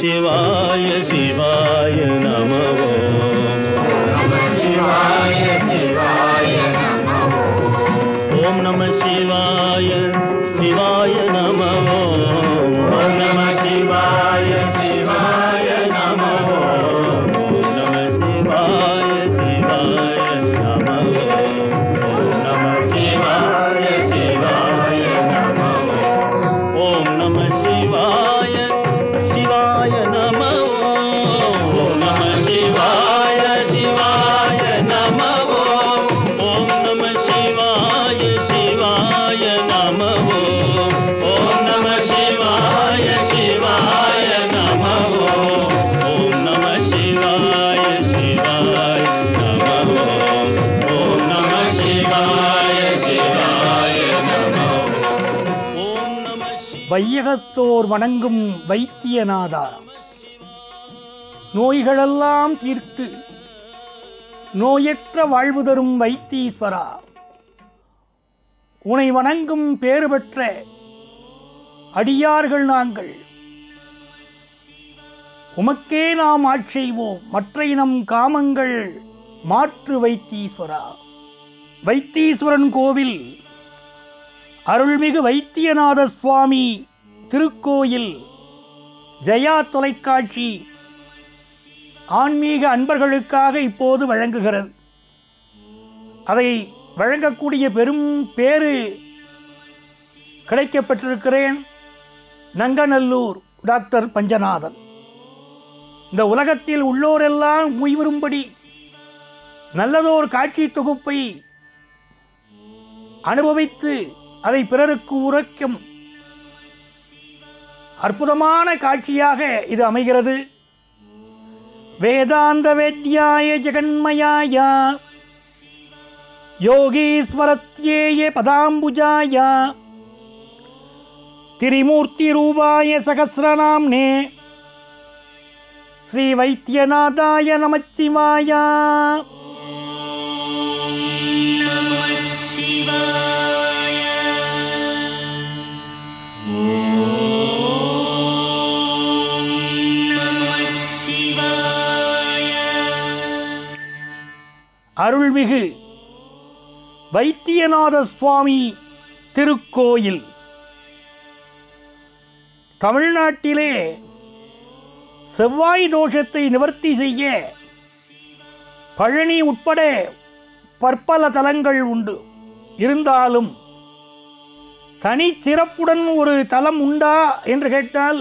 சிவாய சிவாய நம ஓம் நம சிவாய சிவாய நம ஓம் நம சிவாய சிவாய நம ஓம் நம சிவாய சிவாய நம ஓம் நம சிவாய சிவாய நம ஓம் நம சிவாய சிவாய நம ஓம் நம சிவாய சிவாய நம ஓம் நம சிவாய சிவாய நம ஓம் நம சிவாய சிவாய நம ஓம் நம சிவாய சிவாய நம ஓம் நம சிவாய சிவாய நம ஓம் நம சிவாய வையகத்தோர் வணங்கும் வைத்தியநாதா நோய்களெல்லாம் தீர்த்து நோயற்ற வாழ்வு தரும் வைத்தீஸ்வரா உனை வணங்கும் பேறு பெற்ற அடியார்கள் நாங்கள் உமக்கே நாம் ஆட்செய்வோம் மற்ற நம் காமங்கள் மாற்று வைத்தீஸ்வரா வைத்தீஸ்வரன் கோவில் அருள்மிகு வைத்தியநாத சுவாமி திருக்கோயில் ஜெயா தொலைக்காட்சி ஆன்மீக அன்பர்களுக்காக இப்போது வழங்குகிறது அதை வழங்கக்கூடிய பெரும் பேறு கிடைக்கப்பட்டிருக்கிறேன் நங்கநல்லூர் டாக்டர் பஞ்சநாதன் இந்த உலகத்தில் உள்ளோரெல்லாம் உய்வரும்படி நல்லதோர் காட்சி தொகுப்பை அனுபவித்து அதை பிறருக்கு உரைக்கும் அற்புதமான காட்சியாக இது அமைகிறது வேதாந்த வேத்யாய ஜெகன்மயாய யோகீஸ்வரத்யேய பதாம்புஜாய திரிமூர்த்தி ரூபாய சகசிரநாம்னே ஸ்ரீ வைத்தியநாதாய நமச்சிவாய அருள்மிகு வைத்தியநாத சுவாமி திருக்கோயில் தமிழ்நாட்டிலே செவ்வாய் தோஷத்தை நிவர்த்தி செய்ய பழனி உட்பட பற்பல தலங்கள் உண்டு இருந்தாலும் தனி சிறப்புடன் ஒரு தலம் உண்டா என்று கேட்டால்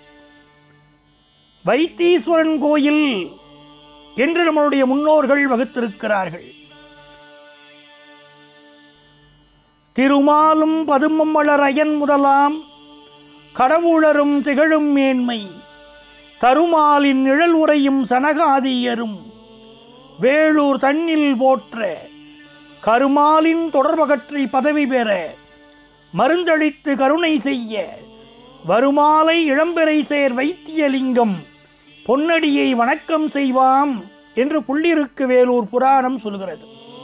வைத்தீஸ்வரன் கோயில் என்று நம்மளுடைய முன்னோர்கள் வகுத்திருக்கிறார்கள் திருமாலும் பதுமம் வளர் அயன் முதலாம் கடவுளரும் திகழும் மேன்மை தருமாலின் நிழல் உரையும் சனகாதியரும் வேளூர் தன்னில் போற்ற கருமாலின் தொடர்பகற்றி பதவி பெற மருந்தளித்து கருணை செய்ய வருமாலை இளம்பெறை சேர் வைத்தியலிங்கம் பொன்னடியை வணக்கம் செய்வாம் என்று புள்ளிருக்கு வேலூர் புராணம் சொல்கிறது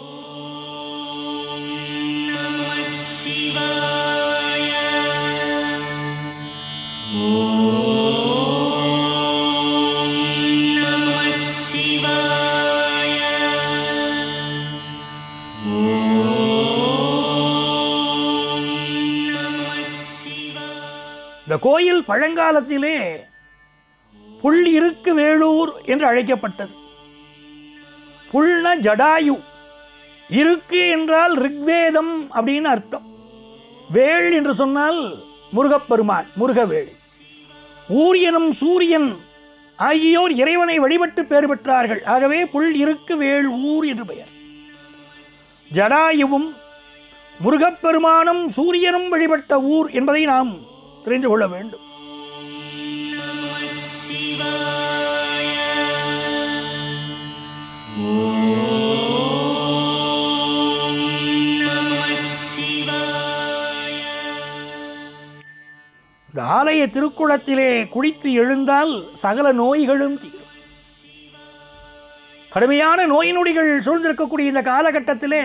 இந்த கோயில் பழங்காலத்திலே புல் இருக்கு வேளூர் என்று அழைக்கப்பட்டது புல்ன ஜடாயு இருக்கு என்றால் ரிக்வேதம் அப்படின்னு அர்த்தம் வேள் என்று சொன்னால் முருகப்பெருமான் முருகவேள் ஊர் எனும் சூரியன் ஆகியோர் இறைவனை வழிபட்டு பெயர் பெற்றார்கள் ஆகவே புல் இருக்கு வேள் ஊர் என்று பெயர் ஜடாயுவும் முருகப்பெருமானும் சூரியனும் வழிபட்ட ஊர் என்பதை நாம் தெரிந்து கொள்ள வேண்டும் இந்த ஆலய திருக்குளத்திலே குளித்து எழுந்தால் சகல நோய்களும் தீரும் கடுமையான நோய் நொடிகள் சூழ்ந்திருக்கக்கூடிய இந்த காலகட்டத்திலே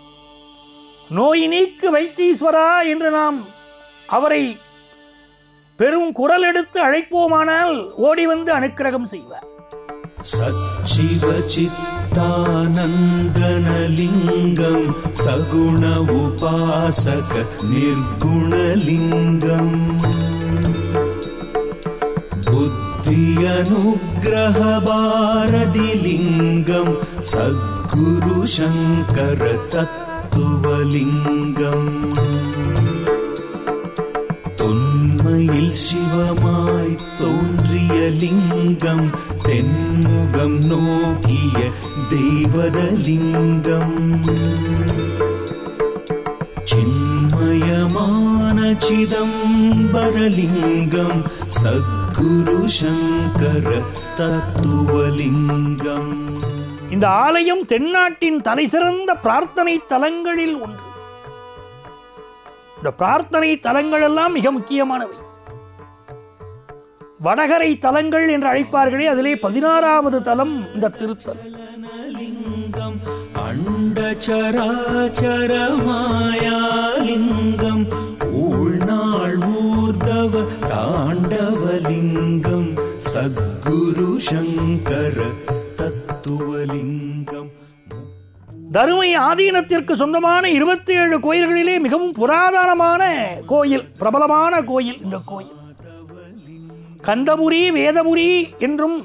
நோய் நீக்கு வைத்தீஸ்வரா என்று நாம் அவரை பெரும் குரல் எடுத்து அழைப்போமானால் ஓடி வந்து அனுக்கிரகம் செய்வார் सच्चिवचित्तानन्दनलिङ्गम् सगुण उपासक निर्गुणलिङ्गम् बुद्धियनुग्रहभारदिलिङ्गम् सद्गुरुशङ्कर तत्त्वलिङ्गम् தொன்மையில் சிவமாய் தோன்றிய லிங்கம் தென்முகம் நோக்கிய தெய்வதலிங்கம் சின்மயமான சிதம்பரலிங்கம் சத்குரு சங்கர தத்துவலிங்கம் இந்த ஆலயம் தென்னாட்டின் தலைசிறந்த பிரார்த்தனை தலங்களில் ஒன்று இந்த பிரார்த்தனை தலங்கள் எல்லாம் மிக முக்கியமானவை வடகரை தலங்கள் என்று அழைப்பார்களே அதிலே பதினாறாவது தலம் இந்த திருத்தலம் லிங்கம் அண்டச்சராச்சரமாயாலிங்கம் ஊழ்நாள் ஊர்தவ தாண்டவலிங்கம் சத்குரு சங்கர தத்துவலிங்கம் தருமை ஆதீனத்திற்கு சொந்தமான இருபத்தி ஏழு கோயில்களிலே மிகவும் புராதனமான கோயில் பிரபலமான கோயில் இந்த கோயில் கந்தபுரி வேதபுரி என்றும்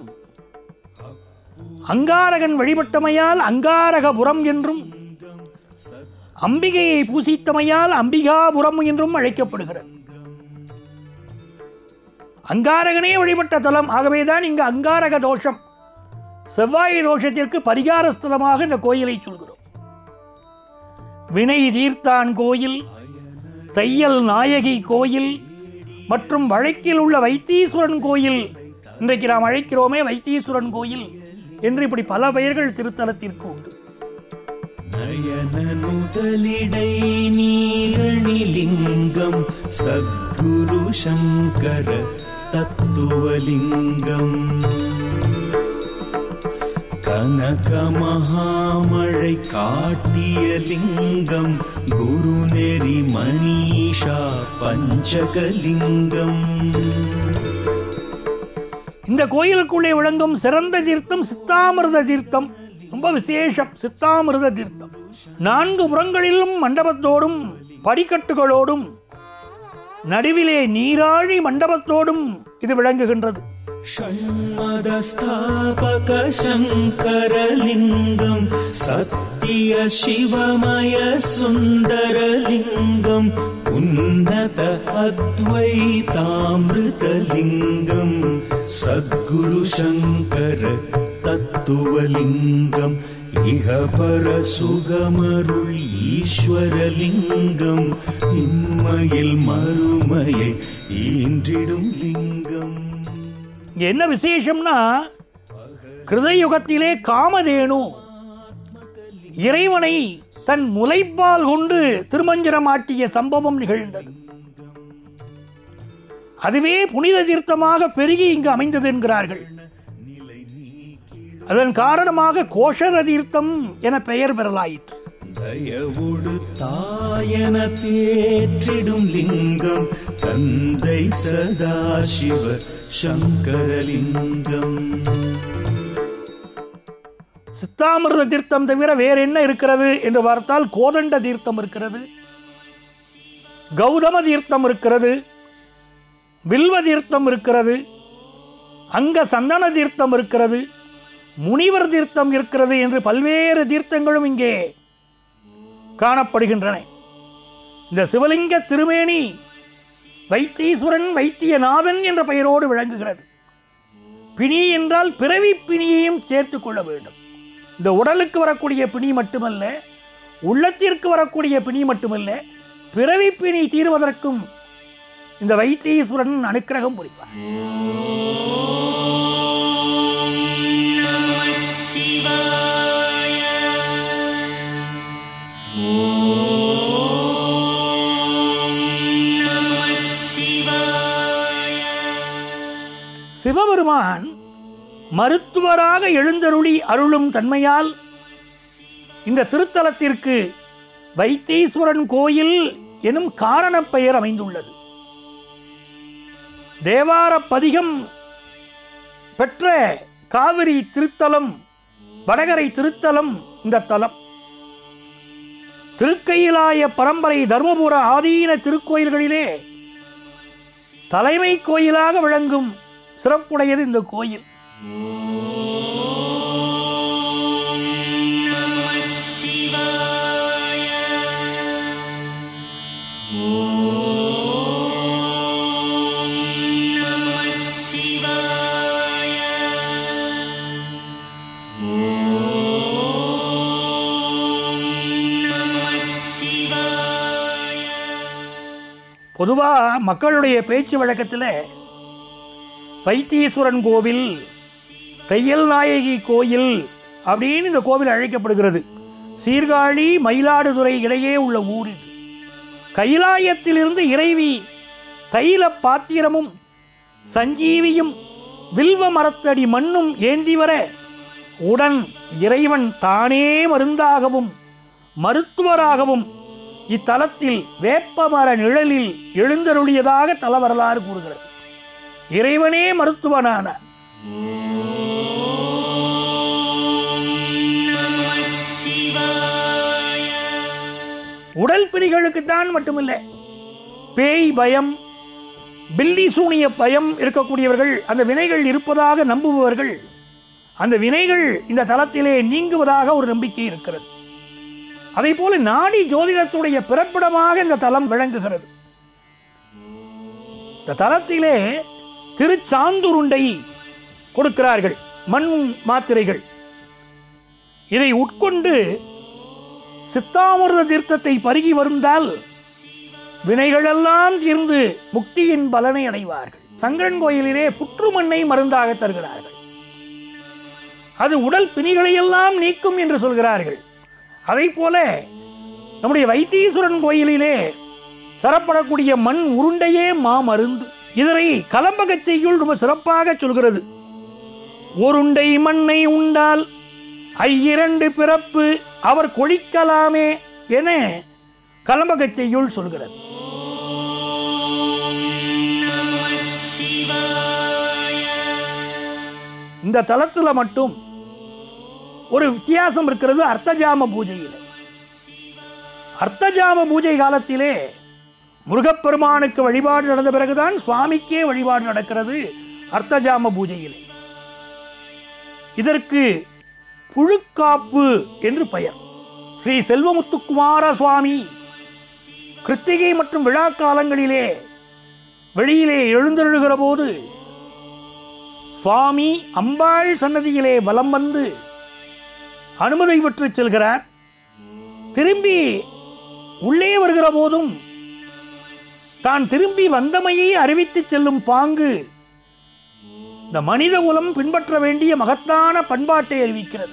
அங்காரகன் வழிபட்டமையால் அங்காரகபுரம் என்றும் அம்பிகையை பூசித்தமையால் அம்பிகாபுரம் என்றும் அழைக்கப்படுகிறது அங்காரகனே வழிபட்ட தலம் ஆகவேதான் இங்கு அங்காரக தோஷம் செவ்வாய் தோஷத்திற்கு பரிகார ஸ்தலமாக இந்த கோயிலை சொல்கிறோம் வினை தீர்த்தான் கோயில் தையல் நாயகி கோயில் மற்றும் வழக்கில் உள்ள வைத்தீஸ்வரன் கோயில் இன்றைக்கு நாம் அழைக்கிறோமே வைத்தீஸ்வரன் கோயில் என்று இப்படி பல பெயர்கள் திருத்தலத்திற்கு உண்டு நயன நுதலிடை நீரணிலிங்கம் சத்குரு சங்கர தத்துவலிங்கம் கனக மகாமழை காட்டிய லிங்கம் குருநெறி மணீஷா பஞ்சகலிங்கம் இந்த கோயிலுக்குள்ளே விளங்கும் சிறந்த தீர்த்தம் சித்தாமிர்த தீர்த்தம் ரொம்ப விசேஷம் சித்தாமிர்த தீர்த்தம் நான்கு புறங்களிலும் மண்டபத்தோடும் படிக்கட்டுகளோடும் நடுவிலே நீராழி மண்டபத்தோடும் இது விளங்குகின்றது षण्मदस्थापक शङ्करलिङ्गम् सत्य शिवमय सुन्दरलिङ्गम् उन्नत अद्वैतामृतलिङ्गम् सद्गुरुशङ्कर तत्त्वलिङ्गम् इह परसुगमरुள் ஈஸ்வரலிங்கம் இம்மையில் மறுமையை ஈன்றிடும் லிங்கம் இங்க என்ன விசேஷம்னா கிருதயுகத்திலே காமதேனு இறைவனை தன் முலைப்பால் கொண்டு திருமஞ்சனமாட்டிய சம்பவம் நிகழ்ந்தது அதுவே புனித தீர்த்தமாக பெருகி இங்கு அமைந்தது என்கிறார்கள் அதன் காரணமாக கோஷர தீர்த்தம் என பெயர் பெறலாயிற்று தயவுடு தாயன தேற்றிடும் லிங்கம் தந்தை சதாசிவ சங்கரலிங்கம் சித்தாமிர்த தீர்த்தம் தவிர வேற என்ன இருக்கிறது என்று பார்த்தால் கோதண்ட தீர்த்தம் இருக்கிறது கௌதம தீர்த்தம் இருக்கிறது வில்வ தீர்த்தம் இருக்கிறது அங்க சந்தன தீர்த்தம் இருக்கிறது முனிவர் தீர்த்தம் இருக்கிறது என்று பல்வேறு தீர்த்தங்களும் இங்கே காணப்படுகின்றன இந்த சிவலிங்க திருமேனி வைத்தீஸ்வரன் வைத்தியநாதன் என்ற பெயரோடு விளங்குகிறது பிணி என்றால் பிறவி பிணியையும் சேர்த்து கொள்ள வேண்டும் இந்த உடலுக்கு வரக்கூடிய பிணி மட்டுமல்ல உள்ளத்திற்கு வரக்கூடிய பிணி மட்டுமல்ல பிறவி பிணி தீர்வதற்கும் இந்த வைத்தீஸ்வரன் அனுக்கிரகம் புரிவார் சிவபெருமான் மருத்துவராக எழுந்தருளி அருளும் தன்மையால் இந்த திருத்தலத்திற்கு வைத்தீஸ்வரன் கோயில் எனும் காரணப் பெயர் அமைந்துள்ளது தேவார பதிகம் பெற்ற காவிரி திருத்தலம் வடகரை திருத்தலம் இந்த தலம் திருக்கையிலாய பரம்பரை தர்மபுர ஆதீன திருக்கோயில்களிலே தலைமை கோயிலாக விளங்கும் சிறப்புடையது இந்த கோயில் பொதுவாக மக்களுடைய பேச்சு வழக்கத்தில் வைத்தீஸ்வரன் கோவில் தையல் நாயகி கோயில் அப்படின்னு இந்த கோவில் அழைக்கப்படுகிறது சீர்காழி மயிலாடுதுறை இடையே உள்ள ஊர் இது கைலாயத்திலிருந்து இறைவி தைல பாத்திரமும் சஞ்சீவியும் வில்வ மரத்தடி மண்ணும் ஏந்தி வர உடன் இறைவன் தானே மருந்தாகவும் மருத்துவராகவும் இத்தலத்தில் வேப்பமர நிழலில் எழுந்தருளியதாக தல வரலாறு கூறுகிறது இறைவனே மருத்துவனான உடல் பிணிகளுக்குத்தான் மட்டுமில்லை பேய் பயம் பில்லி சூனிய பயம் இருக்கக்கூடியவர்கள் அந்த வினைகள் இருப்பதாக நம்புபவர்கள் அந்த வினைகள் இந்த தலத்திலே நீங்குவதாக ஒரு நம்பிக்கை இருக்கிறது அதே போல நாடி ஜோதிடத்துடைய பிறப்பிடமாக இந்த தலம் விளங்குகிறது இந்த தலத்திலே திருச்சாந்துருண்டை கொடுக்கிறார்கள் மண் மாத்திரைகள் இதை உட்கொண்டு சித்தாமிர்த தீர்த்தத்தை பருகி வருந்தால் வினைகளெல்லாம் தீர்ந்து முக்தியின் பலனை அடைவார்கள் சங்கரன் கோயிலிலே புற்றுமண்ணை மருந்தாக தருகிறார்கள் அது உடல் பிணிகளையெல்லாம் நீக்கும் என்று சொல்கிறார்கள் அதை போல நம்முடைய வைத்தீஸ்வரன் கோயிலிலே தரப்படக்கூடிய மண் உருண்டையே மாமருந்து இதனை கலம்பகச் செய்யுள் ரொம்ப சிறப்பாக சொல்கிறது ஒருண்டை மண்ணை உண்டால் ஐயிரண்டு பிறப்பு அவர் கொழிக்கலாமே என கலம்பகச் செய்யுள் சொல்கிறது இந்த தலத்தில் மட்டும் ஒரு வித்தியாசம் இருக்கிறது அர்த்தஜாம பூஜையில் அர்த்தஜாம பூஜை காலத்திலே முருகப்பெருமானுக்கு வழிபாடு நடந்த பிறகுதான் சுவாமிக்கே வழிபாடு நடக்கிறது அர்த்தஜாம பூஜையிலே இதற்கு புழுக்காப்பு என்று பெயர் ஸ்ரீ செல்வமுத்துக்குமார சுவாமி கிருத்திகை மற்றும் விழா காலங்களிலே வெளியிலே எழுந்தருளுகிற போது சுவாமி அம்பாள் சன்னதியிலே வலம் வந்து அனுமதி பெற்று செல்கிறார் திரும்பி உள்ளே வருகிற போதும் தான் திரும்பி வந்தமையை அறிவித்துச் செல்லும் பாங்கு இந்த மனித குலம் பின்பற்ற வேண்டிய மகத்தான பண்பாட்டை அறிவிக்கிறது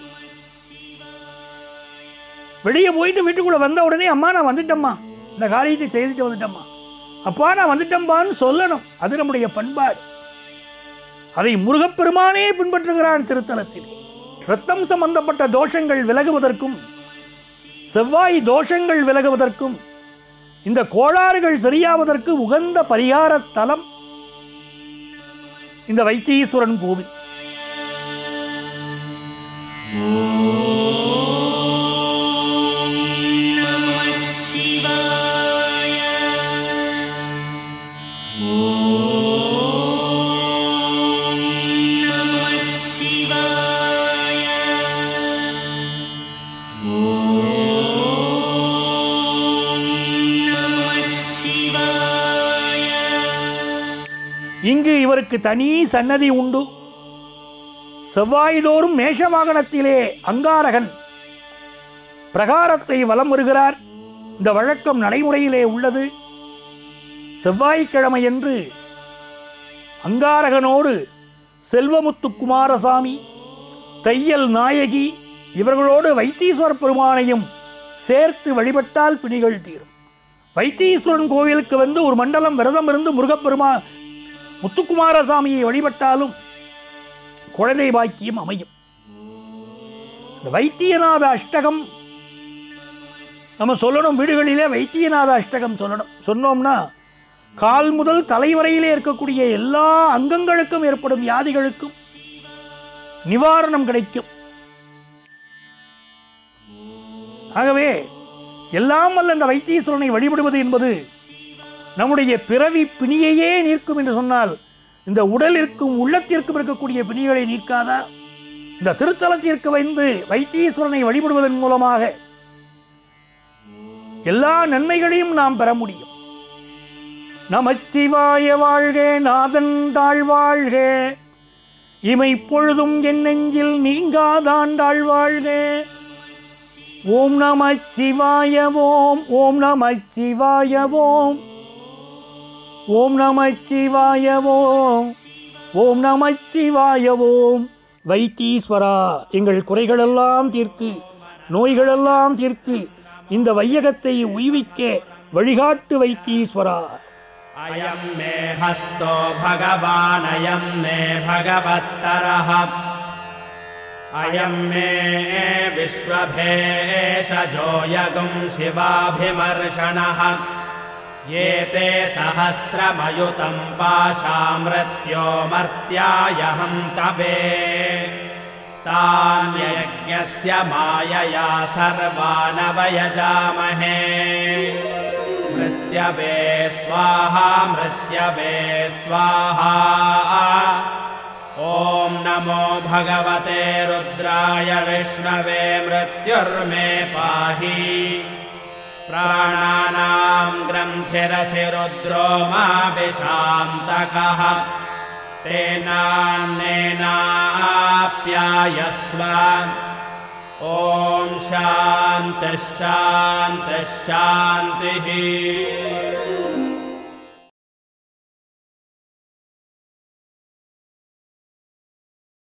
வெளியே போயிட்டு வீட்டுக்குள்ள வந்த உடனே அம்மா நான் வந்துட்டேம்மா இந்த காரியத்தை செய்துட்டு வந்துட்டேம்மா அப்பா நான் வந்துட்டேம்பான்னு சொல்லணும் அது நம்முடைய பண்பாடு அதை முருகப்பெருமானே பின்பற்றுகிறான் திருத்தலத்தில் ரத்தம் சம்பந்தப்பட்ட தோஷங்கள் விலகுவதற்கும் செவ்வாய் தோஷங்கள் விலகுவதற்கும் இந்த கோளாறுகள் சரியாவதற்கு உகந்த பரிகார தலம் இந்த வைத்தீஸ்வரன் கோவில் இங்கு இவருக்கு தனி சன்னதி உண்டு செவ்வாய்தோறும் மேஷ வாகனத்திலே அங்காரகன் பிரகாரத்தை வலம் வருகிறார் இந்த வழக்கம் நடைமுறையிலே உள்ளது செவ்வாய்க்கிழமையன்று அங்காரகனோடு செல்வமுத்து குமாரசாமி தையல் நாயகி இவர்களோடு வைத்தீஸ்வர பெருமானையும் சேர்த்து வழிபட்டால் பிணிகள் தீரும் வைத்தீஸ்வரன் கோவிலுக்கு வந்து ஒரு மண்டலம் விரதம் இருந்து முருகப்பெருமா முத்துக்குமாரசாமியை வழிபட்டாலும் குழந்தை பாக்கியம் அமையும் இந்த வைத்தியநாத அஷ்டகம் நம்ம சொல்லணும் வீடுகளிலே வைத்தியநாத அஷ்டகம் சொல்லணும் சொன்னோம்னா கால் முதல் தலைவரையிலே இருக்கக்கூடிய எல்லா அங்கங்களுக்கும் ஏற்படும் வியாதிகளுக்கும் நிவாரணம் கிடைக்கும் ஆகவே எல்லாம் வல்ல அந்த வைத்தீஸ்வரனை வழிபடுவது என்பது நம்முடைய பிறவி பிணியையே நீக்கும் என்று சொன்னால் இந்த உடலிற்கும் உள்ளத்திற்கும் இருக்கக்கூடிய பிணிகளை நீக்காதா இந்த திருத்தலத்திற்கு வந்து வைத்தீஸ்வரனை வழிபடுவதன் மூலமாக எல்லா நன்மைகளையும் நாம் பெற முடியும் நமச்சிவாய வாழ்க நாதன் தாழ்வாழ்க இமை பொழுதும் என் நெஞ்சில் நீங்காதான் தாழ்வாழ்க ஓம் நமச்சிவாய ஓம் ஓம் நமச்சிவாய ஓம் ஓம் நமச்சிவாய ஓம் ஓம் நமச்சிவாய ஓம் வைத்தீஸ்வரா எங்கள் குறைகளெல்லாம் தீர்த்து நோய்களெல்லாம் தீர்த்து இந்த வையகத்தை உய்விக்க வழிகாட்டு வைத்தீஸ்வரா अयम् मे हस्तो भगवानयम् मे भगवत्तरः अयम् मे विश्वभेषजोयगुम् शिवाभिमर्शनः ये ते सहस्रमयुतम् पाशामृत्यो मर्त्यायहम् तवे तान्यज्ञस्य मायया सर्वानवयजामहे मृत्यवे स्वाहा मृत्यवे स्वाहा ॐ नमो भगवते रुद्राय विष्णवे मृत्युर्मे पाहि प्राणानाम् ग्रन्थिरसि रुद्रो मा विशान्तकः तेनान्नेनाप्यायस्व ॐ शान्तिः शान्तिः शान्तिः